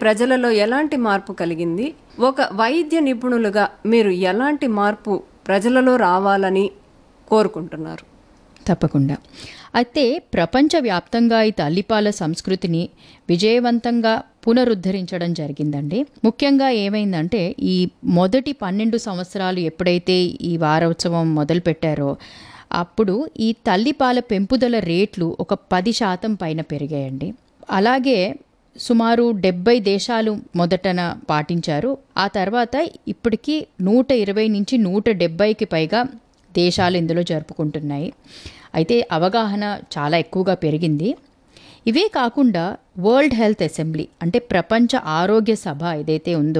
ప్రజలలో ఎలాంటి మార్పు కలిగింది ఒక వైద్య నిపుణులుగా మీరు ఎలాంటి మార్పు ప్రజలలో రావాలని కోరుకుంటున్నారు తప్పకుండా అయితే ప్రపంచవ్యాప్తంగా ఈ తల్లిపాల సంస్కృతిని విజయవంతంగా పునరుద్ధరించడం జరిగిందండి ముఖ్యంగా ఏమైందంటే ఈ మొదటి పన్నెండు సంవత్సరాలు ఎప్పుడైతే ఈ వారోత్సవం మొదలుపెట్టారో అప్పుడు ఈ తల్లిపాల పెంపుదల రేట్లు ఒక పది శాతం పైన పెరిగాయండి అలాగే సుమారు డెబ్బై దేశాలు మొదటన పాటించారు ఆ తర్వాత ఇప్పటికీ నూట ఇరవై నుంచి నూట డెబ్బైకి పైగా దేశాలు ఇందులో జరుపుకుంటున్నాయి అయితే అవగాహన చాలా ఎక్కువగా పెరిగింది ఇవే కాకుండా వరల్డ్ హెల్త్ అసెంబ్లీ అంటే ప్రపంచ ఆరోగ్య సభ ఏదైతే ఉందో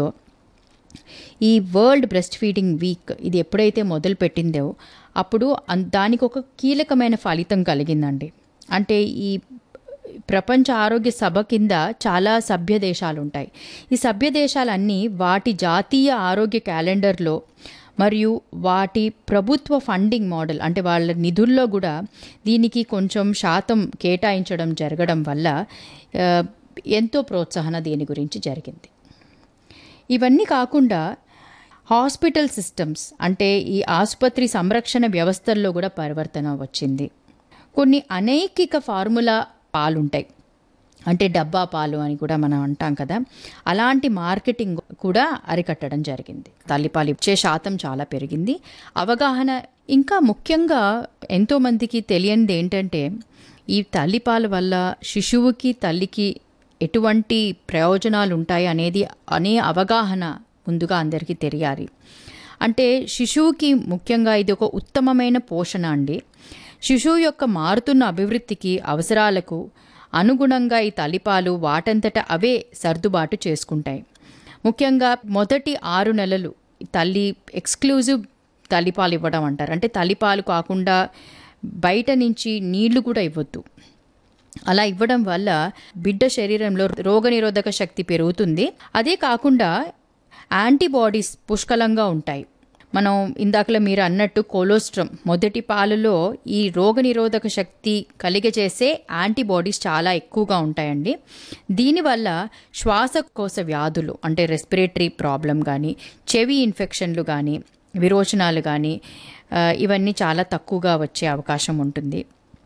ఈ వరల్డ్ బ్రెస్ట్ ఫీడింగ్ వీక్ ఇది ఎప్పుడైతే మొదలు పెట్టిందో అప్పుడు అన్- దానికి ఒక కీలకమైన ఫలితం కలిగిందండి అంటే ఈ ప్రపంచ ఆరోగ్య సభ కింద చాలా సభ్య దేశాలు ఉంటాయి ఈ సభ్య దేశాలన్నీ వాటి జాతీయ ఆరోగ్య క్యాలెండర్లో మరియు వాటి ప్రభుత్వ ఫండింగ్ మోడల్ అంటే వాళ్ళ నిధుల్లో కూడా దీనికి కొంచెం శాతం కేటాయించడం జరగడం వల్ల ఆ, ఎంతో ప్రోత్సాహన దీని గురించి జరిగింది ఇవన్నీ కాకుండా హాస్పిటల్ సిస్టమ్స్ అంటే ఈ ఆసుపత్రి సంరక్షణ వ్యవస్థల్లో కూడా పరివర్తన వచ్చింది కొన్ని అనైకిక ఫార్ములా పాలుంటాయి అంటే డబ్బా పాలు అని కూడా మనం అంటాం కదా అలాంటి మార్కెటింగ్ కూడా అరికట్టడం జరిగింది తల్లిపాలు ఇచ్చే శాతం చాలా పెరిగింది అవగాహన ఇంకా ముఖ్యంగా ఎంతోమందికి తెలియనిది ఏంటంటే ఈ తల్లిపాల వల్ల శిశువుకి తల్లికి ఎటువంటి ప్రయోజనాలు ఉంటాయి అనేది అనే అవగాహన ముందుగా అందరికీ తెలియాలి అంటే శిశువుకి ముఖ్యంగా ఇది ఒక ఉత్తమమైన పోషణ అండి శిశువు యొక్క మారుతున్న అభివృద్ధికి అవసరాలకు అనుగుణంగా ఈ తల్లిపాలు వాటంతట అవే సర్దుబాటు చేసుకుంటాయి ముఖ్యంగా మొదటి ఆరు నెలలు ఈ తల్లి ఎక్స్క్లూజివ్ తల్లిపాలు ఇవ్వడం అంటారు అంటే తల్లిపాలు కాకుండా బయట నుంచి నీళ్లు కూడా ఇవ్వద్దు అలా ఇవ్వడం వల్ల బిడ్డ శరీరంలో రోగనిరోధక శక్తి పెరుగుతుంది అదే కాకుండా యాంటీబాడీస్ పుష్కలంగా ఉంటాయి మనం ఇందాకలో మీరు అన్నట్టు కొలోస్ట్రమ్ మొదటి పాలలో ఈ రోగనిరోధక శక్తి కలిగజేసే యాంటీబాడీస్ చాలా ఎక్కువగా ఉంటాయండి దీనివల్ల శ్వాసకోశ వ్యాధులు అంటే రెస్పిరేటరీ ప్రాబ్లం కానీ చెవి ఇన్ఫెక్షన్లు కానీ విరోచనాలు కానీ ఆ, ఇవన్నీ చాలా తక్కువగా వచ్చే అవకాశం ఉంటుంది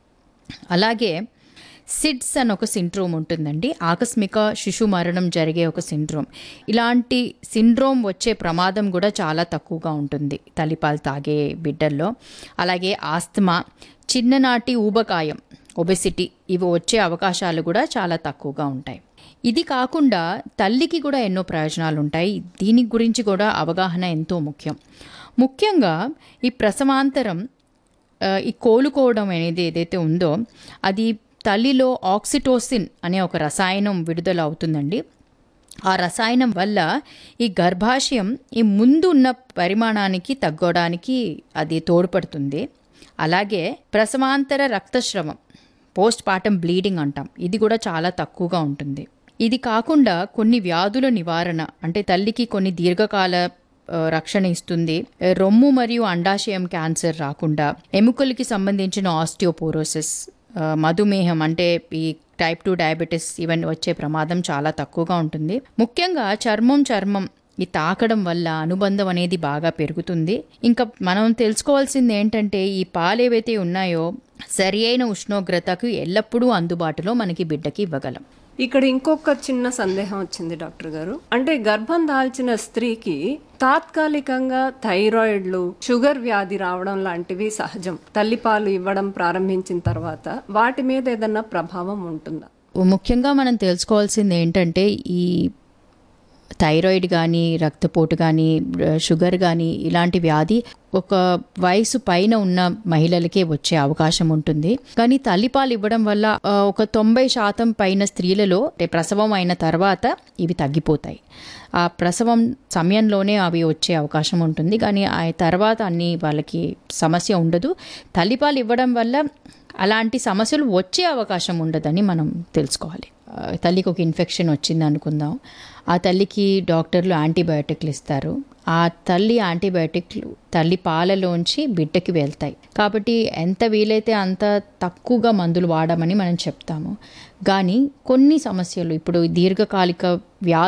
అలాగే సిడ్స్ అని ఒక సిండ్రోమ్ ఉంటుందండి ఆకస్మిక శిశు మరణం జరిగే ఒక సిండ్రోమ్ ఇలాంటి సిండ్రోమ్ వచ్చే ప్రమాదం కూడా చాలా తక్కువగా ఉంటుంది తల్లిపాలు తాగే బిడ్డల్లో అలాగే ఆస్తమా చిన్ననాటి ఊబకాయం ఒబెసిటీ ఇవి వచ్చే అవకాశాలు కూడా చాలా తక్కువగా ఉంటాయి ఇది కాకుండా తల్లికి కూడా ఎన్నో ప్రయోజనాలు ఉంటాయి దీని గురించి కూడా అవగాహన ఎంతో ముఖ్యం ముఖ్యంగా ఈ ప్రసవాంతరం ఆ, ఈ కోలుకోవడం అనేది ఏదైతే ఉందో అది తల్లిలో ఆక్సిటోసిన్ అనే ఒక రసాయనం విడుదల అవుతుందండి ఆ రసాయనం వల్ల ఈ గర్భాశయం ఈ ముందు ఉన్న పరిమాణానికి తగ్గడానికి అది తోడ్పడుతుంది అలాగే ప్రసవాంతర రక్తస్రవం పోస్ట్ పార్టం బ్లీడింగ్ అంటాం ఇది కూడా చాలా తక్కువగా ఉంటుంది ఇది కాకుండా కొన్ని వ్యాధుల నివారణ అంటే తల్లికి కొన్ని దీర్ఘకాల ఆ, రక్షణ ఇస్తుంది రొమ్ము మరియు అండాశయం క్యాన్సర్ రాకుండా ఎముకలకి సంబంధించిన ఆస్టియోపోరోసిస్ ఆ, మధుమేహం అంటే ఈ టైప్ టూ డయాబెటీస్ ఇవన్నీ వచ్చే ప్రమాదం చాలా తక్కువగా ఉంటుంది ముఖ్యంగా చర్మం చర్మం ఈ తాకడం వల్ల అనుబంధం అనేది బాగా పెరుగుతుంది ఇంకా మనం తెలుసుకోవాల్సింది ఏంటంటే ఈ పాలు ఏవైతే ఉన్నాయో సరి అయిన ఉష్ణోగ్రతకు ఎల్లప్పుడూ అందుబాటులో మనకి బిడ్డకి ఇవ్వగలం ఇక్కడ ఇంకొక చిన్న సందేహం వచ్చింది డాక్టర్ గారు అంటే గర్భం దాల్చిన స్త్రీకి తాత్కాలికంగా థైరాయిడ్లు షుగర్ వ్యాధి రావడం లాంటివి సహజం తల్లిపాలు ఇవ్వడం ప్రారంభించిన తర్వాత వాటి మీద ఏదన్నా ప్రభావం ఉంటుందా ముఖ్యంగా మనం తెలుసుకోవాల్సింది ఏంటంటే ఈ థైరాయిడ్ కానీ రక్తపోటు కానీ షుగర్ కానీ ఇలాంటి వ్యాధి ఒక వయసు పైన ఉన్న మహిళలకే వచ్చే అవకాశం ఉంటుంది కానీ తల్లిపాలు ఇవ్వడం వల్ల ఆ, ఒక తొంభై శాతం పైన స్త్రీలలో అంటే ప్రసవం అయిన తర్వాత ఇవి తగ్గిపోతాయి ఆ ప్రసవం సమయంలోనే అవి వచ్చే అవకాశం ఉంటుంది కానీ ఆ తర్వాత అన్ని వాళ్ళకి సమస్య ఉండదు తల్లిపాలు ఇవ్వడం వల్ల అలాంటి సమస్యలు వచ్చే అవకాశం ఉండదని మనం తెలుసుకోవాలి ఆ, తల్లికి ఒక ఇన్ఫెక్షన్ వచ్చింది అనుకుందాం ఆ తల్లికి డాక్టర్లు యాంటీబయాటిక్లు ఇస్తారు ఆ తల్లి యాంటీబయాటిక్లు తల్లి పాలలోంచి బిడ్డకి వెళ్తాయి కాబట్టి ఎంత వీలైతే అంత తక్కువగా మందులు వాడమని మనం చెప్తాము కానీ కొన్ని సమస్యలు ఇప్పుడు దీర్ఘకాలిక వ్యా